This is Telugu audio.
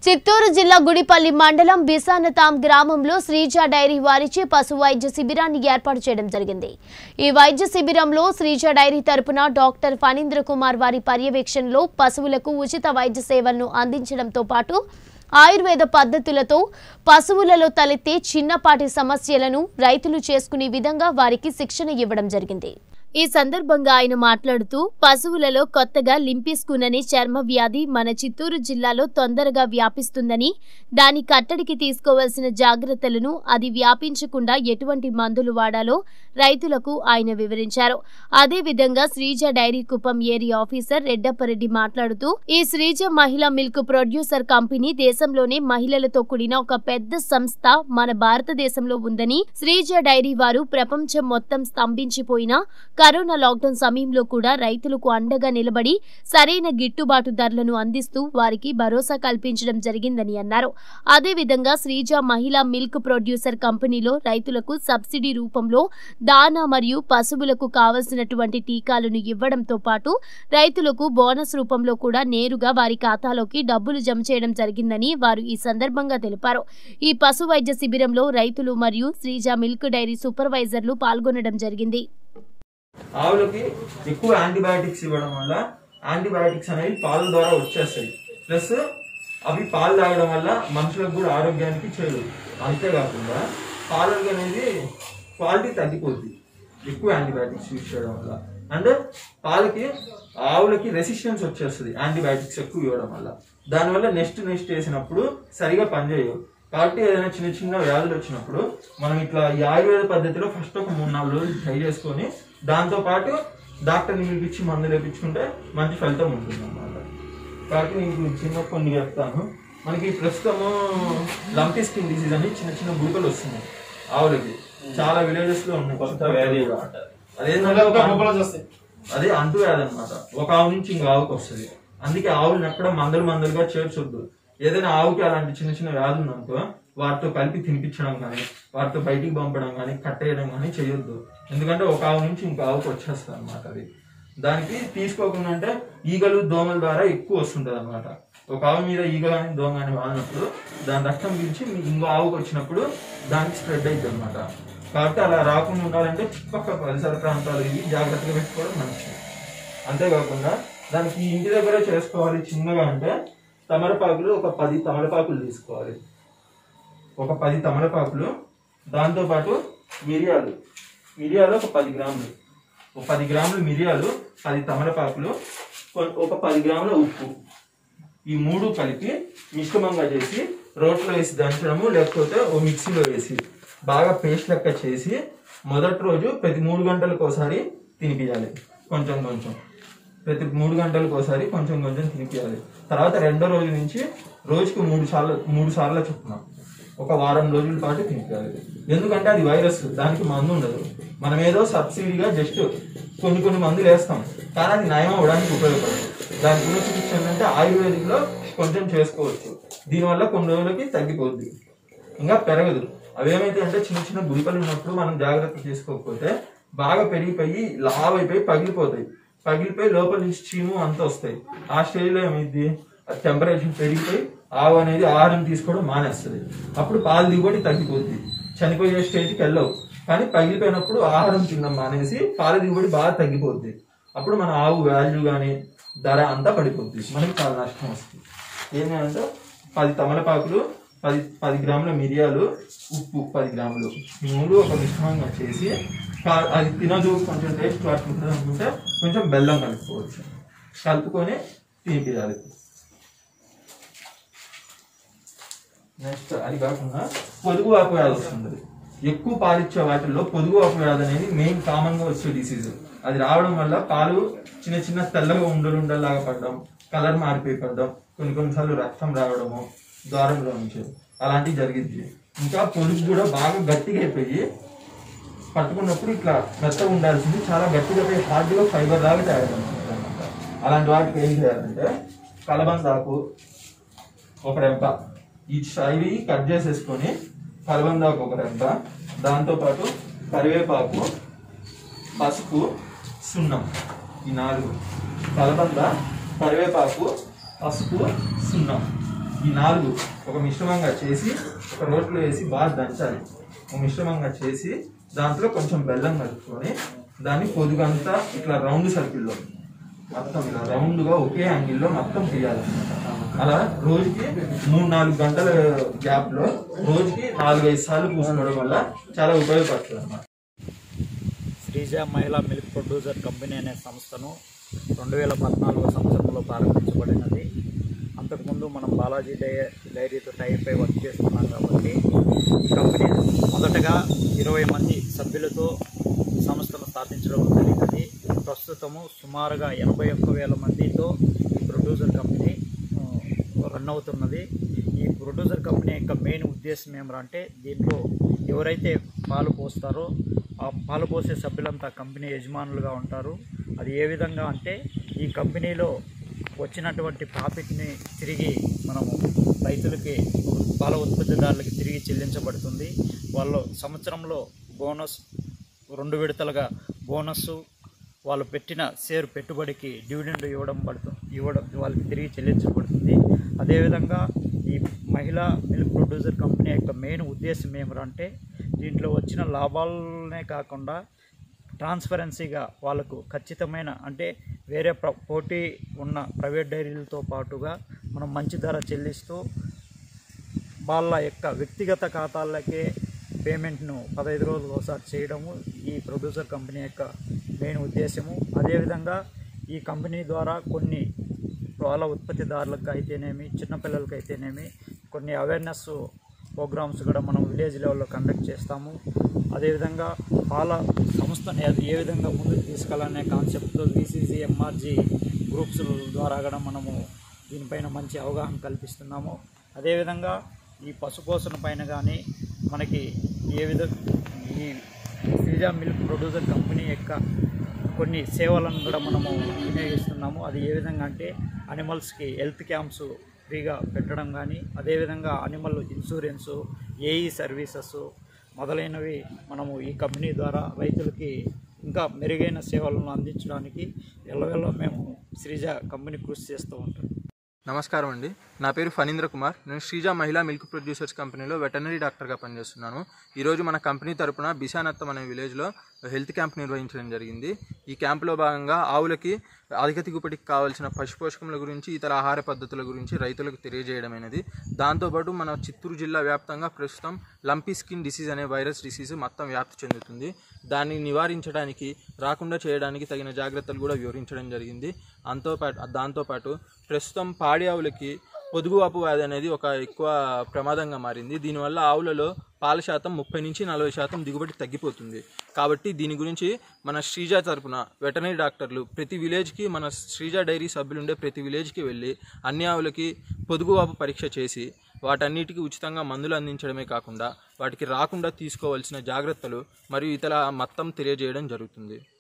చిత్తూరు జిల్లా గుడిపల్లి మండలం బిసానతాం గ్రామంలో శ్రీజ డైరీ వారిచే పశు వైద్య శిబిరాన్ని ఏర్పాటు చేయడం జరిగింది ఈ వైద్య శిబిరంలో శ్రీజ డైరీ తరపున డాక్టర్ ఫణీంద్ర కుమార్ వారి పర్యవేక్షణలో పశువులకు ఉచిత వైద్య సేవలను అందించడంతో పాటు ఆయుర్వేద పద్ధతులతో పశువులలో తలెత్తే చిన్నపాటి సమస్యలను రైతులు చేసుకునే విధంగా వారికి శిక్షణ ఇవ్వడం జరిగింది ఈ సందర్భంగా ఆయన మాట్లాడుతూ పశువులలో కొత్తగా లింపిస్కున్ అనే చర్మ వ్యాధి మన చిత్తూరు జిల్లాలో తొందరగా వ్యాపిస్తుందని దాని కట్టడికి తీసుకోవాల్సిన జాగ్రత్తలను అది వ్యాపించకుండా ఎటువంటి మందులు వాడాలో రైతులకు ఆయన వివరించారు అదేవిధంగా Sreeja dairy Kuppam area officer Reddappa Reddy మాట్లాడుతూ ఈ శ్రీజ మహిళా మిల్క్ ప్రొడ్యూసర్ కంపెనీ దేశంలోనే మహిళలతో కూడిన ఒక పెద్ద సంస్థ మన భారతదేశంలో ఉందని శ్రీజ డైరీ వారు ప్రపంచం మొత్తం స్తంభించిపోయినా కరోనా లాక్డౌన్ సమయంలో కూడా రైతులకు అండగా నిలబడి సరైన గిట్టుబాటు ధరలను అందిస్తూ వారికి భరోసా కల్పించడం జరిగిందని అన్నారు అదేవిధంగా శ్రీజ మహిళా మిల్క్ ప్రొడ్యూసర్ కంపెనీలో రైతులకు సబ్సిడీ రూపంలో దానా మరియు పశువులకు కావలసినటువంటి టీకాలను ఇవ్వడంతో పాటు రైతులకు బోనస్ రూపంలో కూడా నేరుగా వారి ఖాతాలోకి డబ్బులు జమ చేయడం జరిగిందని వారు ఈ సందర్భంగా తెలిపారు ఈ పశు వైద్య శిబిరంలో రైతులు మరియు శ్రీజ మిల్క్ డైరీ సూపర్వైజర్లు పాల్గొనడం జరిగింది ఆవులకి ఎక్కువ యాంటీబయాటిక్స్ ఇవ్వడం వల్ల యాంటీబయాటిక్స్ అనేవి పాల ద్వారా వచ్చేస్తాయి ప్లస్ అవి పాలు తాగడం వల్ల మనుషులకు కూడా ఆరోగ్యానికి చేరు అంతేకాకుండా పాలకి అనేది క్వాలిటీ తగ్గిపోద్ది ఎక్కువ యాంటీబయాటిక్స్ యూజ్ చేయడం వల్ల అండ్ పాలకి ఆవులకి రెసిస్టెన్స్ వచ్చేస్తుంది యాంటీబయాటిక్స్ ఎక్కువ ఇవ్వడం వల్ల దానివల్ల నెక్స్ట్ నెక్స్ట్ వేసినప్పుడు సరిగా పనిచేయవు కాబట్టి ఏదైనా చిన్న చిన్న వ్యాధులు వచ్చినప్పుడు మనం ఇట్లా ఈ ఆయుర్వేద పద్ధతిలో ఫస్ట్ ఒక మూడు నాలుగు రోజులు ట్రై చేసుకొని దాంతో పాటు డాక్టర్ని పిలిపించి మందులు వేపించుకుంటే మంచి ఫలితం ఉంటుంది అన్నమాట కాబట్టి నేను చిన్న కొన్ని చెప్తాను మనకి ప్రస్తుతము లంపీ స్కిన్ డిసీజ్ అని చిన్న చిన్న గుడికలు వస్తున్నాయి ఆవులకి చాలా విలేజెస్ లో ఉన్నాయి కొత్త వ్యాధి కూడా అదేంటంటే ఒక- అదే అంటు వ్యాధి అనమాట ఒక ఆవు నుంచి ఇంకో ఆవుకి వస్తుంది అందుకే ఆవులను ఎక్కడ మందలు మందలుగా చేర్చొద్దు ఏదైనా ఆవుకి అలాంటి చిన్న చిన్న వ్యాధులు ఉందనుకో వాటితో కలిపి తినిపించడం కానీ వాటితో బయటికి పంపడం కానీ కట్టేయడం కానీ చేయొద్దు ఎందుకంటే ఒక ఆవు నుంచి ఇంకో ఆవుకి వచ్చేస్తుంది అనమాట అది దానికి తీసుకోకుండా అంటే ఈగలు దోమల ద్వారా ఎక్కువ వస్తుంటది అనమాట ఒక ఆవు మీద ఈగ కానీ దోమ కానీ వాడినప్పుడు దాని రక్తం పీల్చి మీ ఇంకో ఆవుకి వచ్చినప్పుడు దానికి స్ప్రెడ్ అవుతుంది అనమాట కాబట్టి అలా రాకుండా ఉండాలంటే చుట్టుపక్కల పరిసర ప్రాంతాలు ఇవి జాగ్రత్తగా పెట్టుకోవడం మంచిది అంతేకాకుండా దానికి ఇంటి దగ్గర చేసుకోవాలి చిన్నగా అంటే తమలపాకులు ఒక పది తమలపాకులు తీసుకోవాలి ఒక పది తమలపాకులు దాంతోపాటు మిరియాలు మిరియాలు ఒక పది గ్రాములు ఒక పది గ్రాములు మిరియాలు పది తమలపాకులు కొ- ఒక పది గ్రాముల ఉప్పు ఈ మూడు కలిపి మిశ్రమంగా చేసి రోట్లో వేసి దంచడము లేకపోతే ఓ మిక్సీలో వేసి బాగా పేస్ట్ లెక్క చేసి మొదటి రోజు ప్రతి మూడు గంటలకు ఒకసారి తినిపించాలి కొంచెం కొంచెం ప్రతి మూడు గంటలకు ఒకసారి కొంచెం కొంచెం తినిపించాలి తర్వాత రెండో రోజు నుంచి రోజుకు మూడు సార్లు మూడు సార్లు చొప్పున ఒక వారం రోజుల పాటు తినిపించాలి ఎందుకంటే అది వైరస్ దానికి మందు ఉండదు మనం ఏదో సబ్సిడీగా జస్ట్ కొన్ని కొన్ని మందులు వేస్తాం కానీ అది నయం అవ్వడానికి ఉపయోగపడదు దాని గురించి చికిత్స ఏంటంటే ఆయుర్వేదిక్ లో కొంచెం చేసుకోవచ్చు దీనివల్ల కొన్ని రోజులకి తగ్గిపోద్ది ఇంకా పెరగదు అవేమైతే అంటే చిన్న చిన్న గుళికలు ఉన్నప్పుడు మనం జాగ్రత్త చేసుకోకపోతే బాగా పెరిగిపోయి లావ్ అయిపోయి పగిలిపోతాయి పగిలిపోయి లోపల నుంచి చీము అంతా వస్తాయి ఆ స్టేజ్ లో ఏమైంది టెంపరేచర్ పెరిగిపోయి ఆవు అనేది ఆహారం తీసుకోవడం మానేస్తుంది అప్పుడు పాలు దిగుబడి తగ్గిపోద్ది చనిపోయే స్టేజ్కి వెళ్ళవు కానీ పగిలిపోయినప్పుడు ఆహారం తినడం మానేసి పాల దిగుబడి బాగా తగ్గిపోద్ది అప్పుడు మన ఆవు వాల్యూ కానీ ధర అంతా పడిపోద్ది మనకి చాలా నష్టం వస్తుంది ఏమంటే పది తమలపాకులు పది పది గ్రాముల మిరియాలు ఉప్పు పది గ్రాములు ఈ మూడు ఒక మిశ్రమంగా చేసి కా- అది తినదు కొంచెం టేస్ట్ పట్టుకుంటుంది అనుకుంటే కొంచెం బెల్లం కలుపుకోవచ్చు కలుపుకొని తినిపించాలి నెక్స్ట్ అది కాకుండా పొదుగు వాపు వ్యాధి వస్తుంది ఎక్కువ పాలిచ్చే వాటిల్లో పొదుగు వాపు వ్యాధి అనేది మెయిన్ కామన్ గా వచ్చే డిసీజ్ అది రావడం వల్ల పాలు చిన్న చిన్న తెల్లగా ఉండలు ఉండలాగా పడడం కలర్ మారిపోయి పడడం కొన్ని కొన్నిసార్లు రక్తం రావడము ద్వారంలో నుంచి అలాంటివి జరిగింది ఇంకా పొదుగు కూడా బాగా గట్టిగా అయిపోయి పట్టుకున్నప్పుడు ఇట్లా మెత్తగా ఉండాల్సింది చాలా గట్టిగా పోయి హార్డ్గా ఫైబర్ లాగా తయారవుతుంది అలాంటి వాటికి ఏం చేయాలంటే కలబందాకు ఒక రెబ్బ ఈ ఇవి కట్ చేసేసుకొని కలబందాకు ఒక రెబ్బ దాంతోపాటు కరివేపాకు పసుపు సున్నం ఈ నాలుగు కలబంద కరివేపాకు పసుపు సున్నం ఈ నాలుగు ఒక మిశ్రమంగా చేసి ఒక రోట్లో వేసి బాగా దంచాలి ఒక మిశ్రమంగా చేసి దాంట్లో కొంచెం బెల్లం కలుపుకొని దాన్ని పొదుగంతా ఇట్లా రౌండ్ సర్కిల్లో మొత్తం ఇలా రౌండ్గా ఒకే యాంగిల్లో మొత్తం తీయాలి అలా రోజుకి మూడు నాలుగు గంటల గ్యాప్లో రోజుకి నాలుగైదు సార్లు పూసుకోవడం వల్ల చాలా ఉపయోగపడుతుంది అన్నమాట శ్రీజ మహిళా మిల్క్ ప్రొడ్యూసర్ కంపెనీ అనే సంస్థను రెండు వేల పద్నాలుగో సంవత్సరంలో ప్రారంభించబడినది అంతకుముందు మనం బాలాజీ డై డైరీతో టైప్ అయి వర్క్ చేస్తున్నాం కాబట్టి ఈ కంపెనీ మొదటగా ఇరవై మంది సభ్యులతో సంస్థను స్థాపించడం జరిగినది ప్రస్తుతము సుమారుగా ఎనభై ఒక్క వేల మందితో ఈ ప్రొడ్యూసర్ కంపెనీ ఆ, రన్ అవుతున్నది ఈ ప్రొడ్యూసర్ కంపెనీ యొక్క మెయిన్ ఉద్దేశం ఏమిటంటే దీంట్లో ఎవరైతే పాలు పోస్తారో ఆ పాలు పోసే సభ్యులంతా కంపెనీ యజమానులుగా ఉంటారు అది ఏ విధంగా అంటే ఈ కంపెనీలో వచ్చినటువంటి ప్రాఫిట్ని తిరిగి మనము రైతులకి పాల ఉత్పత్తిదారులకి తిరిగి చెల్లించబడుతుంది వాళ్ళు సంవత్సరంలో బోనస్ రెండు విడతలుగా బోనస్ వాళ్ళు పెట్టిన షేర్ పెట్టుబడికి డివిడెండ్ ఇవ్వడం పడుతుంది ఇవ్వడం వాళ్ళకి తిరిగి చెల్లించబడుతుంది అదేవిధంగా ఈ మహిళా మిల్క్ ప్రొడ్యూసర్ కంపెనీ యొక్క మెయిన్ ఉద్దేశం ఏమిటంటే దీంట్లో వచ్చిన లాభాలనే కాకుండా ట్రాన్స్పరెన్సీగా వాళ్ళకు ఖచ్చితమైన అంటే వేరే ప్ర పోటీ ఉన్న ప్రైవేట్ డైరీలతో పాటుగా మనం మంచి ధర చెల్లిస్తూ వాళ్ళ యొక్క వ్యక్తిగత ఖాతాలకే పేమెంట్ను పదహైదు రోజులు ఒకసారి చేయడము ఈ ప్రొడ్యూసర్ కంపెనీ యొక్క మెయిన్ ఉద్దేశము అదేవిధంగా ఈ కంపెనీ ద్వారా కొన్ని పాల ఉత్పత్తిదారులకు అయితేనేమి చిన్నపిల్లలకి అయితేనేమి కొన్ని అవేర్నెస్ ప్రోగ్రామ్స్ కూడా మనం విలేజ్ లెవెల్లో కండక్ట్ చేస్తాము అదేవిధంగా పాల సంస్థను ఏ- ఏ విధంగా ముందుకు తీసుకెళ్ళాలనే కాన్సెప్ట్తో విసిసి ఎంఆర్జీ గ్రూప్స్ ద్వారా కూడా మనము దీనిపైన మంచి అవగాహన కల్పిస్తున్నాము అదేవిధంగా ఈ పశుపోషణ పైన కానీ మనకి ఏ విధంగా ఈ శ్రీజా మిల్క్ ప్రొడ్యూసర్ కంపెనీ యొక్క కొన్ని సేవలను కూడా మనము వినియోగిస్తున్నాము అది ఏ విధంగా అంటే అనిమల్స్కి హెల్త్ క్యాంప్స్ ఫ్రీగా పెట్టడం కానీ అదేవిధంగా అనిమల్ ఇన్సూరెన్సు ఏఈ సర్వీసెస్ మొదలైనవి మనము ఈ కంపెనీ ద్వారా రైతులకి ఇంకా మెరుగైన సేవలను అందించడానికి ఎల్లవెల్ల మేము శ్రీజ కంపెనీ కృషి చేస్తూ ఉంటాం నమస్కారం అండి నా పేరు ఫణీంద్ర కుమార్ నేను శ్రీజ మహిళా మిల్క్ ప్రొడ్యూసర్స్ కంపెనీలో వెటనరీ డాక్టర్గా పనిచేస్తున్నాను ఈరోజు మన కంపెనీ తరపున బిశానత్తం అనే విలేజ్లో హెల్త్ క్యాంప్ నిర్వహించడం జరిగింది ఈ క్యాంపులో భాగంగా ఆవులకి అధిక దిగుబడికి కావాల్సిన పశుపోషకముల గురించి ఇతర ఆహార పద్ధతుల గురించి రైతులకు తెలియజేయడమైనది దాంతోపాటు మన చిత్తూరు జిల్లా వ్యాప్తంగా ప్రస్తుతం లంపీ స్కిన్ డిసీజ్ అనే వైరస్ డిసీజ్ మొత్తం వ్యాప్తి చెందుతుంది దాన్ని నివారించడానికి రాకుండా చేయడానికి తగిన జాగ్రత్తలు కూడా వివరించడం జరిగింది అంతో పాటు దాంతోపాటు ప్రస్తుతం పాడి ఆవులకి పొదుగువాపు వ్యాధి అనేది ఒక ఎక్కువ ప్రమాదంగా మారింది దీనివల్ల ఆవులలో పాల శాతం ముప్పై నుంచి నలభై శాతం దిగుబడి తగ్గిపోతుంది కాబట్టి దీని గురించి మన శ్రీజ తరపున వెటనరీ డాక్టర్లు ప్రతి విలేజ్కి మన శ్రీజ డైరీ సభ్యులు ఉండే ప్రతి విలేజ్కి వెళ్ళి అన్ని ఆవులకి పొదుగువాపు పరీక్ష చేసి వాటన్నిటికీ ఉచితంగా మందులు అందించడమే కాకుండా వాటికి రాకుండా తీసుకోవాల్సిన జాగ్రత్తలు మరియు ఇతర మొత్తం తెలియజేయడం జరుగుతుంది